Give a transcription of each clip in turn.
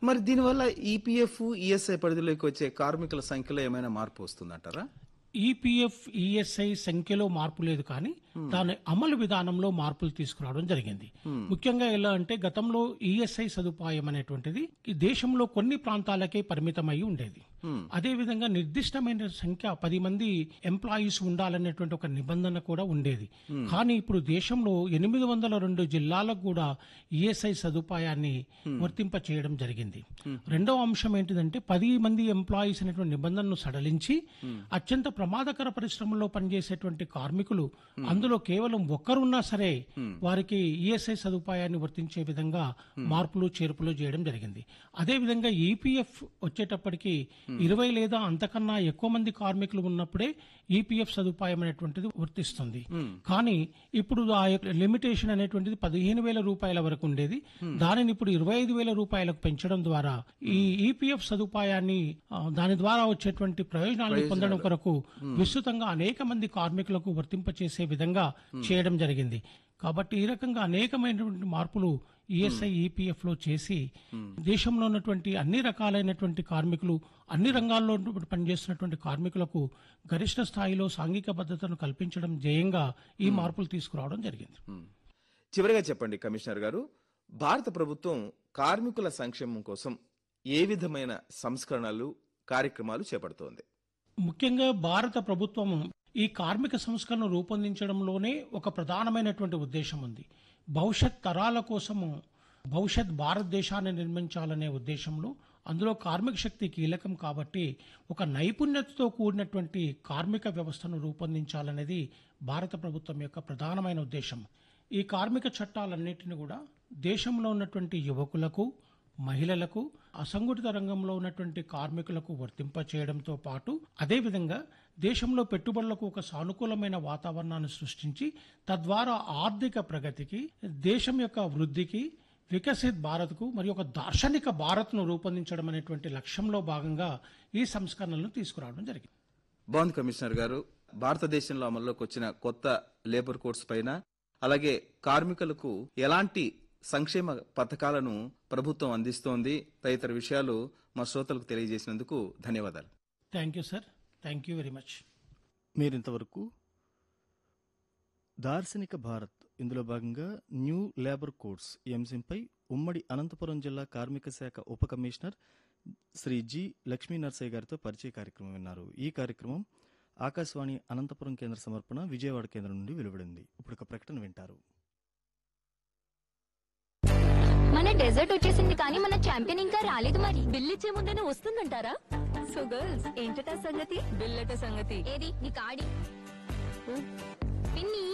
మరి దీనివల్ల EPF ESI పరిధిలోకి వచ్చే కార్మికుల సంఖ్యలో ఏమైనా మార్పు వస్తుందంటారా ఈపీఎఫ్ ఈఎస్ఐ సంఖ్యలో మార్పు లేదు కానీ దాని అమలు విధానంలో మార్పులు తీసుకురావడం జరిగింది ముఖ్యంగా ఎలా అంటే గతంలో ఈఎస్ఐ సదుపాయం అనేటువంటిది ఈ దేశంలో కొన్ని ప్రాంతాలకే పరిమితమై ఉండేది అదే విధంగా నిర్దిష్టమైన సంఖ్య పది మంది ఎంప్లాయీస్ ఉండాలనేటువంటి ఒక నిబంధన కూడా ఉండేది కానీ ఇప్పుడు దేశంలో ఎనిమిది వందల రెండు జిల్లాలకు కూడా ఈఎస్ఐ సదుపాయాన్ని వర్తింప చేయడం జరిగింది రెండవ అంశం ఏంటిదంటే పది మంది ఎంప్లాయీస్ అనేటువంటి నిబంధనను సడలించి అత్యంత ప్రమాదకర పరిశ్రమల్లో పనిచేసేటువంటి కార్మికులు అందులో కేవలం ఒక్కరున్నా సరే వారికి ఈఎస్ఐ సదుపాయాన్ని వర్తించే విధంగా మార్పులు చేర్పులు చేయడం జరిగింది అదే విధంగా ఈపీఎఫ్ వచ్చేటప్పటికి ఇరవై లేదా అంతకన్నా ఎక్కువ మంది కార్మికులు ఉన్నప్పుడే ఈపీఎఫ్ సదుపాయం అనేటువంటిది వర్తిస్తుంది కానీ ఇప్పుడు ఆ యొక్క లిమిటేషన్ అనేటువంటిది పదిహేను వేల రూపాయల వరకు ఉండేది దానిని ఇప్పుడు ఇరవై ఐదు వేల రూపాయలకు పెంచడం ద్వారా ఈ ఈపీఎఫ్ సదుపాయాన్ని ఆ, దాని ద్వారా వచ్చేటువంటి ప్రయోజనాలను పొందడం కొరకు విస్తృతంగా అనేక మంది కార్మికులకు వర్తింపచేసే విధంగా చేయడం జరిగింది కాబట్టి ఈ రకంగా అనేకమైనటువంటి మార్పులు ఈఎస్ఐ ఈపీఎఫ్ లో చేసి దేశంలో ఉన్నటువంటి అన్ని రకాలైనటువంటి కార్మికులు అన్ని రంగాల్లో పనిచేస్తున్నటువంటి కార్మికులకు గరిష్ట స్థాయిలో సాంఘిక భద్రతను కల్పించడం ధ్యేయంగా ఈ మార్పులు తీసుకురావడం జరిగింది చివరిగా చెప్పండి కమిషనర్ గారు భారత ప్రభుత్వం కార్మికుల సంక్షేమం కోసం ఏ విధమైన సంస్కరణలు కార్యక్రమాలు చేపడుతోంది ముఖ్యంగా భారత ప్రభుత్వం ఈ కార్మిక సంస్కరణను రూపొందించడంలోనే ఒక ప్రధానమైనటువంటి ఉద్దేశం ఉంది భవిష్యత్ తరాల కోసము భవిష్యత్ భారతదేశాన్ని నిర్మించాలనే ఉద్దేశంలో అందులో కార్మిక శక్తి కీలకం కాబట్టి ఒక నైపుణ్యతతో కూడినటువంటి కార్మిక వ్యవస్థను రూపొందించాలనేది భారత ప్రభుత్వం యొక్క ప్రధానమైన ఉద్దేశం ఈ కార్మిక చట్టాలన్నింటినీ కూడా దేశంలో ఉన్నటువంటి యువకులకు మహిళలకు అసంఘటిత రంగంలో ఉన్నటువంటి కార్మికులకు వర్తింప చేయడంతో పాటు అదేవిధంగా దేశంలో పెట్టుబడులకు ఒక సానుకూలమైన వాతావరణాన్ని సృష్టించి తద్వారా ఆర్థిక ప్రగతికి దేశం యొక్క వృద్ధికి వికసిత్ భారత్కు మరియు ఒక దార్శనిక భారత్ను రూపొందించడం అనేటువంటి లక్ష్యంలో భాగంగా ఈ సంస్కరణలను తీసుకురావడం జరిగింది బాగుంది కమిషనర్ గారు భారతదేశంలో అమల్లోకి వచ్చిన కొత్త లేబర్ కోడ్స్ పైన అలాగే కార్మికులకు ఎలాంటి సంక్షేమ పథకాలను ప్రభుత్వం అందిస్తోంది తదితర విషయాలు మా శ్రోతలకు తెలియజేసినందుకు ధన్యవాదాలు thank you sir thank you very much మీరింతవరకు దార్శనిక భారత్ ఇందులో భాగంగా న్యూ లేబర్ కోడ్స్ ఈ అంశంపై ఉమ్మడి అనంతపురం జిల్లా కార్మిక శాఖ ఉప కమిషనర్ శ్రీ జి లక్ష్మీ నర్సయ్య గారితో పరిచయ కార్యక్రమం విన్నారు ఈ కార్యక్రమం ఆకాశవాణి అనంతపురం కేంద్ర సమర్పణ విజయవాడ కేంద్రం నుండి వెలువడింది ఇప్పుడు ఒక ప్రకటన వింటారు మన డెజర్ట్ వచ్చేసింది కానీ మన ఛాంపియన్ ఇంకా రాలేదు మరి బిల్లిచ్చే ముందేనే వస్తుందంటారా సో గర్ల్స్ ఏంటట సంగతి బిల్లట సంగతి ఏది నీ కాడి పిన్ని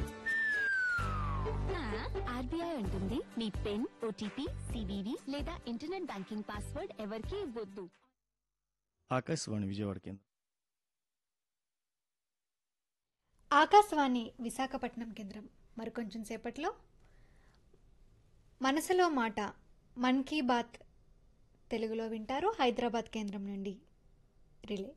ఆర్బీఐ అంటుంది మీ పిన్ ఓటీపీ సివివి లేదా ఇంటర్నెట్ బ్యాంకింగ్ పాస్వర్డ్ ఎవరికీ ఇవ్వద్దు ఆకాశవాణి విజయవాడ కేంద్రం ఆకాశవాణి విశాఖపట్నం కేంద్రం మరికొంచెం సేపట్లో మనసులో మాట మన్ కీ బాత్ తెలుగులో వింటారు హైదరాబాద్ కేంద్రం నుండి రిలే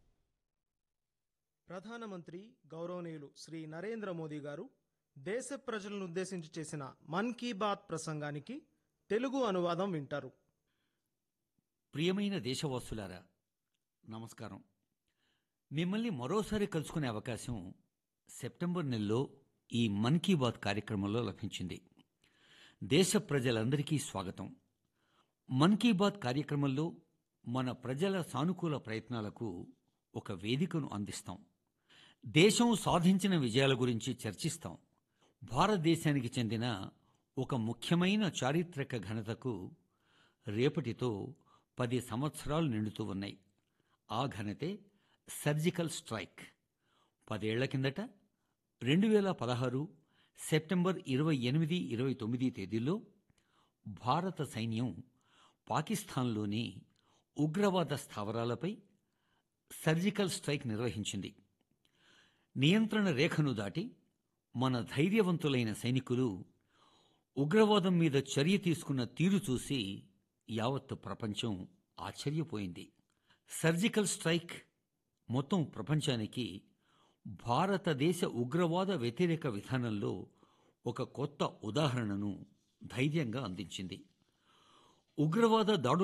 ప్రధానమంత్రి గౌరవనీయులు శ్రీ నరేంద్ర మోదీ గారు దేశ ప్రజలను ఉద్దేశించి చేసిన మన్ కీ బాత్ ప్రసంగానికి తెలుగు అనువాదం వింటారు ప్రియమైన దేశవాసులారా నమస్కారం మిమ్మల్ని మరోసారి కలుసుకునే అవకాశం సెప్టెంబర్ నెలలో ఈ మన్ కీ బాత్ కార్యక్రమంలో లభించింది దేశ ప్రజలందరికీ స్వాగతం మన్ కీ బాత్ కార్యక్రమంలో మన ప్రజల సానుకూల ప్రయత్నాలకు ఒక వేదికను అందిస్తాం దేశం సాధించిన విజయాల గురించి చర్చిస్తాం భారతదేశానికి చెందిన ఒక ముఖ్యమైన చారిత్రక ఘనతకు రేపటితో పది సంవత్సరాలు నిండుతూ ఉన్నాయి ఆ ఘనతే సర్జికల్ స్ట్రైక్ పదేళ్ల కిందట రెండు వేల పదహారు సెప్టెంబర్ ఇరవై ఎనిమిది ఇరవై తొమ్మిది తేదీల్లో భారత సైన్యం పాకిస్తాన్లోని ఉగ్రవాద స్థావరాలపై సర్జికల్ స్ట్రైక్ నిర్వహించింది నియంత్రణ రేఖను దాటి మన ధైర్యవంతులైన సైనికులు ఉగ్రవాదం మీద చర్య తీసుకున్న తీరు చూసి యావత్ ప్రపంచం ఆశ్చర్యపోయింది సర్జికల్ స్ట్రైక్ మొత్తం ప్రపంచానికి భారతదేశ ఉగ్రవాద వ్యతిరేక విధానంలో ఒక కొత్త ఉదాహరణను ధైర్యంగా అందించింది ఉగ్రవాద దాడుల